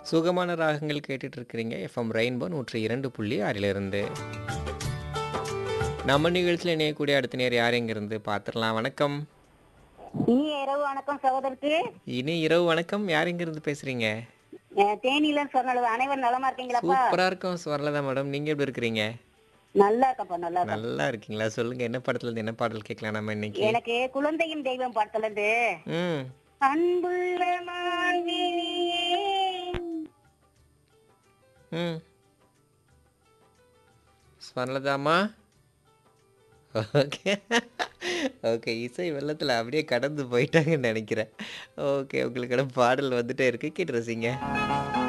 சுகமான ராகங்கள் கேட்டுட்டு இருக்கிறீங்க எஃப்எம் ரெயின்போ நூற்றி இரண்டு புள்ளி ஆறிலிருந்து நம்ம நிகழ்ச்சியில் இணையக்கூடிய அடுத்த நேர் யார் எங்கிருந்து பார்த்துடலாம் வணக்கம் இனிய இரவு வணக்கம் சகோதரருக்கு இனி இரவு வணக்கம் யார் எங்கிருந்து பேசுறீங்க அஹ் தேனியில சொன்னது அனைவரும் நலமா இருக்கீங்களாப்பா சூப்பரா இருக்கும் ஸ்வர்லதா மேடம் நீங்க எப்படி இருக்கிறீங்க நல்லா இருக்கப்பா நல்லா இருக்க நல்லா இருக்கீங்களா சொல்லுங்க என்ன படத்துல இருந்து என்ன பாடல் கேட்கலாம் நம்ம இன்னைக்கு எனக்கு குழந்தையின் தெய்வம் படத்துல இருந்து ம் அன்புள்ள மான்விழியே. ம் ஸ்வர்லதாமா ஓகே ஓகே இசை வெள்ளத்தில் அப்படியே கடந்து போயிட்டாங்கன்னு நினைக்கிறேன் ஓகே உங்களுக்கான பாடல் வந்துட்டே இருக்கு கேட்டு ரசிங்க